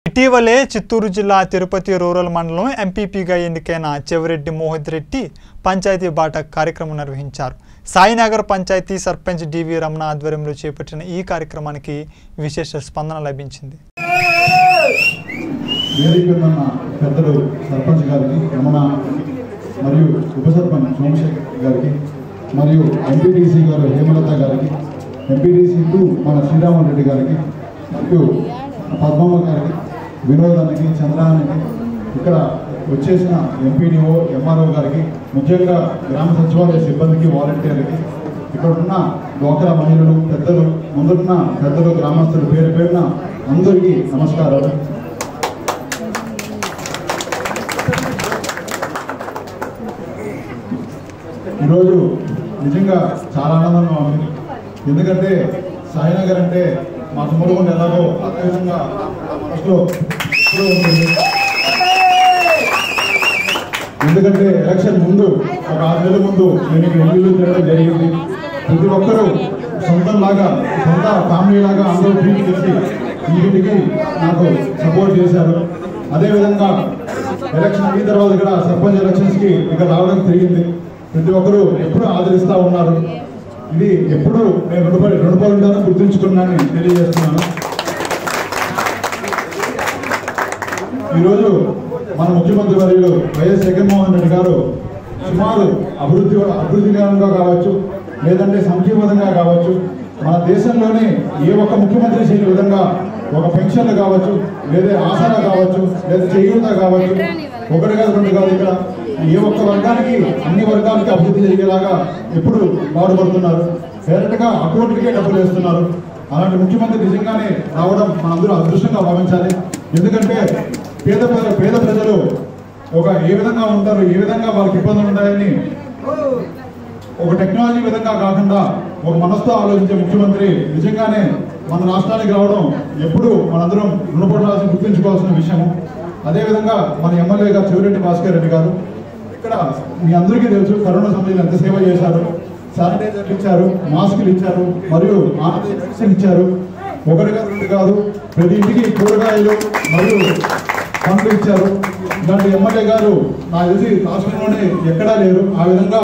ఇటీవలే చిత్తూరు జిల్లా తిరుపతి రూరల్ మండలం ఎంపీపీగా ఎన్నికైన చెవిరెడ్డి మోహిత్ రెడ్డి పంచాయతీ బాట కార్యక్రమం నిర్వహించారు సాయినగర్ పంచాయతీ సర్పంచ్ డివి రమణ ఆధ్వర్యంలో చేపట్టిన ఈ కార్యక్రమానికి విశేష స్పందన లభించింది వేదిక మీద ఉన్న పెద్దలు సర్పంచ్ గారికి రమణ మరియు ఉప సర్పంచ్ సోమశేఖర్ గారికి మరియు ఎంపీటీసీ గారు హేమలత గారికి ఎంపీటీసీ టూ మన శ్రీరామన్ రెడ్డి గారికి మరియు పద్మమ్మ గారికి వినోదానికి చంద్రానికి ఇక్కడ వచ్చేసిన ఎంపీడీఓ ఎంఆర్ఓ గారికి ముఖ్యంగా గ్రామ సచివాలయ సిబ్బందికి వాలంటీర్లకి ఇక్కడ ఉన్న డ్వాక్రా మహిళలు పెద్దలు ముందున్న పెద్దలు గ్రామస్తులు పేరు పేరున అందరికీ నమస్కారాలు ఈరోజు నిజంగా చాలా ఆనందంగా ఉంది ఎందుకంటే సాయినగర్ అంటే మా తమ్ముడు కూడా ఎలాగో అదే విధంగా నా మనసులో ఎప్పుడూ ఉంటుంది ఎందుకంటే ఎలక్షన్ ముందు ఒక ఆరు నెలల ముందు నేను ఇక్కడ ఇల్లు తిరగడం జరిగింది ప్రతి ఒక్కరూ సొంతంలాగా సొంత ఫ్యామిలీ లాగా అందరూ ట్రీట్ చేసి ఇంటికి నాకు సపోర్ట్ చేశారు అదేవిధంగా ఎలక్షన్ అయిన తర్వాత కూడా సర్పంచ్ ఎలక్షన్స్కి ఇక్కడ రావడం జరిగింది ప్రతి ఒక్కరూ ఎప్పుడూ ఆదరిస్తూ ఉన్నారు ఇది ఎప్పుడూ నేను రుణపడి రుణపడి ఉంటానని గుర్తుంచుకున్నానని తెలియజేస్తున్నాను ఈరోజు మన ముఖ్యమంత్రి వర్యులు వైఎస్ జగన్మోహన్ రెడ్డి గారు సుమారు అభివృద్ధి అభివృద్ధికరంగా కావచ్చు లేదంటే సంక్షేమంగా కావచ్చు మన దేశంలోనే ఏ ఒక్క ముఖ్యమంత్రి చేయని విధంగా ఒక పెన్షన్లు కావచ్చు లేదా ఆసరా కావచ్చు లేదా చేయూత కావచ్చు ఒకటి కాదు రెండు కాదు ఇక్కడ ఏ ఒక్క వర్గానికి అన్ని వర్గాలకి అభివృద్ధి జరిగేలాగా ఎప్పుడు పాటుపడుతున్నారు డైరెక్ట్గా అకౌంట్కే డబ్బులు వేస్తున్నారు అలాంటి ముఖ్యమంత్రి నిజంగానే రావడం మనందరూ అదృష్టంగా భావించాలి ఎందుకంటే పేద ప్ర- పేద ప్రజలు ఒక ఏ విధంగా ఉంటారు ఏ విధంగా వాళ్ళకి ఇబ్బందులు ఉంటాయని ఒక టెక్నాలజీ విధంగా కాకుండా ఒక మనసుతో ఆలోచించే ముఖ్యమంత్రి నిజంగానే మన రాష్ట్రానికి రావడం ఎప్పుడు మనందరం రుణపడాల్సిన గుర్తుంచుకోవాల్సిన విషయము అదేవిధంగా మన ఎమ్మెల్యే గారు చెవిరెడ్డి భాస్కర్ రెడ్డి గారు ఇక్కడ మీ అందరికీ తెలుసు కరోనా సమయంలో ఎంత సేవ చేశారు శానిటైజర్లు ఇచ్చారు మాస్కులు ఇచ్చారు మరియు ఆక్సిజన్ ఇచ్చారు ఒకటి కాదు రెండు కాదు ప్రతి ఇంటికి కూరగాయలు మరియు పండ్లు ఇచ్చారు ఇలాంటి ఎమ్మెల్యే గారు నాకు తెలిసి రాష్ట్రంలోనే ఎక్కడా లేరు ఆ విధంగా